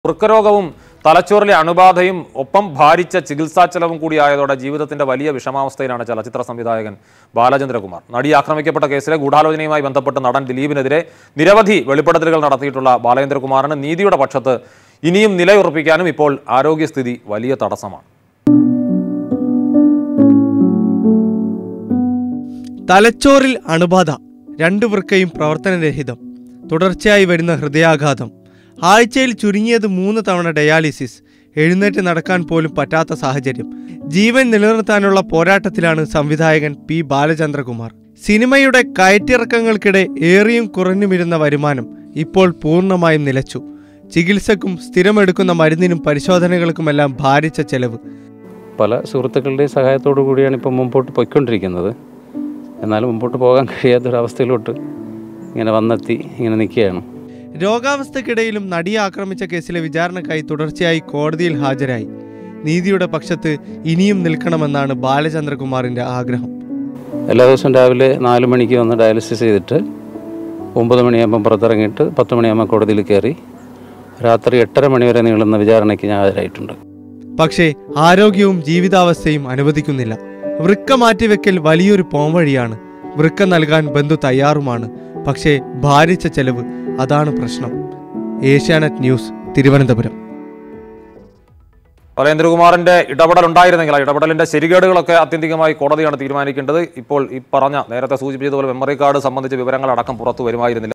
വൃക്കരോഗവും തലച്ചോറിലെ അണുബാധയും ഒപ്പം ഭാരിച്ച ചികിത്സാ ചെലവും കൂടിയായതോടെ ജീവിതത്തിന്റെ വലിയ വിഷമാവസ്ഥയിലാണ് ചലച്ചിത്ര സംവിധായകൻ ബാലചന്ദ്രകുമാർ നടി ആക്രമിക്കപ്പെട്ട കേസിലെ ഗൂഢാലോചനയുമായി ബന്ധപ്പെട്ട് നടൻ ദിലീപിനെതിരെ നിരവധി വെളിപ്പെടുത്തലുകൾ നടത്തിയിട്ടുള്ള ബാലചന്ദ്രകുമാറിന് നീതിയുടെ പക്ഷത്ത് ഇനിയും നിലയുറപ്പിക്കാനും ഇപ്പോൾ ആരോഗ്യസ്ഥിതി വലിയ തടസ്സമാണ് തലച്ചോറിൽ അണുബാധ രണ്ട് വൃക്കയും പ്രവർത്തനരഹിതം തുടർച്ചയായി വരുന്ന ഹൃദയാഘാതം ആഴ്ചയിൽ ചുരുങ്ങിയത് മൂന്ന് തവണ ഡയാലിസിസ് എഴുന്നേറ്റ് നടക്കാൻ പോലും പറ്റാത്ത സാഹചര്യം ജീവൻ നിലനിർത്താനുള്ള പോരാട്ടത്തിലാണ് സംവിധായകൻ പി ബാലചന്ദ്രകുമാർ സിനിമയുടെ കയറ്റിറക്കങ്ങൾക്കിടെ ഏറിയും കുറഞ്ഞുമിരുന്ന വരുമാനം ഇപ്പോൾ പൂർണ്ണമായും നിലച്ചു ചികിത്സക്കും സ്ഥിരമെടുക്കുന്ന മരുന്നിനും പരിശോധനകൾക്കുമെല്ലാം ഭാരിച്ച ചെലവ് പല സുഹൃത്തുക്കളുടെയും സഹായത്തോടു കൂടിയാണ് ഇപ്പോൾ മുമ്പോട്ട് പോയിക്കൊണ്ടിരിക്കുന്നത് എന്നാലും മുമ്പോട്ട് പോകാൻ കഴിയാത്തൊരവസ്ഥയിലോട്ട് ഇങ്ങനെ വന്നെത്തി ഇങ്ങനെ നിൽക്കുകയാണ് രോഗാവസ്ഥക്കിടയിലും നടിയെ ആക്രമിച്ച കേസിലെ വിചാരണക്കായി തുടർച്ചയായി കോടതിയിൽ ഹാജരായി നീതിയുടെ പക്ഷത്ത് ഇനിയും നിൽക്കണമെന്നാണ് ബാലചന്ദ്രകുമാറിന്റെ ആഗ്രഹം എല്ലാ ദിവസവും രാവിലെ നാല് മണിക്ക് വന്ന് ഡയാലിസിസ് ചെയ്തിട്ട് ഒമ്പത് മണിയാകുമ്പം പുറത്തിറങ്ങിയിട്ട് പത്ത് മണിയാകുമ്പോൾ കോടതിയിൽ കയറി രാത്രി എട്ടര മണി വരെ നീളുന്ന വിചാരണയ്ക്ക് ഞാൻ ഹാജരായിട്ടുണ്ട് പക്ഷേ ആരോഗ്യവും ജീവിതാവസ്ഥയും അനുവദിക്കുന്നില്ല വൃക്ക മാറ്റിവെക്കൽ വലിയൊരു പോംവഴിയാണ് വൃക്ക നൽകാൻ ബന്ധു തയ്യാറുമാണ് പക്ഷേ ഭാരിച്ച ചെലവ് അതാണ് പ്രശ്നം ഏഷ്യാനെറ്റ് ന്യൂസ് തിരുവനന്തപുരം ബാലേന്ദ്രകുമാറിന്റെ ഇടപെടൽ ഉണ്ടായിരുന്നെങ്കിൽ ആ ഇടപെടലിന്റെ ശരികേടുകളൊക്കെ ആത്യന്തികമായി കോടതിയാണ് തീരുമാനിക്കേണ്ടത് ഇപ്പോൾ ഈ പറഞ്ഞ നേരത്തെ സൂചിപ്പിച്ചതുപോലെ മെമ്മറി കാർഡ് സംബന്ധിച്ച വിവരങ്ങൾ അടക്കം പുറത്തു വരുമായിരുന്നില്ല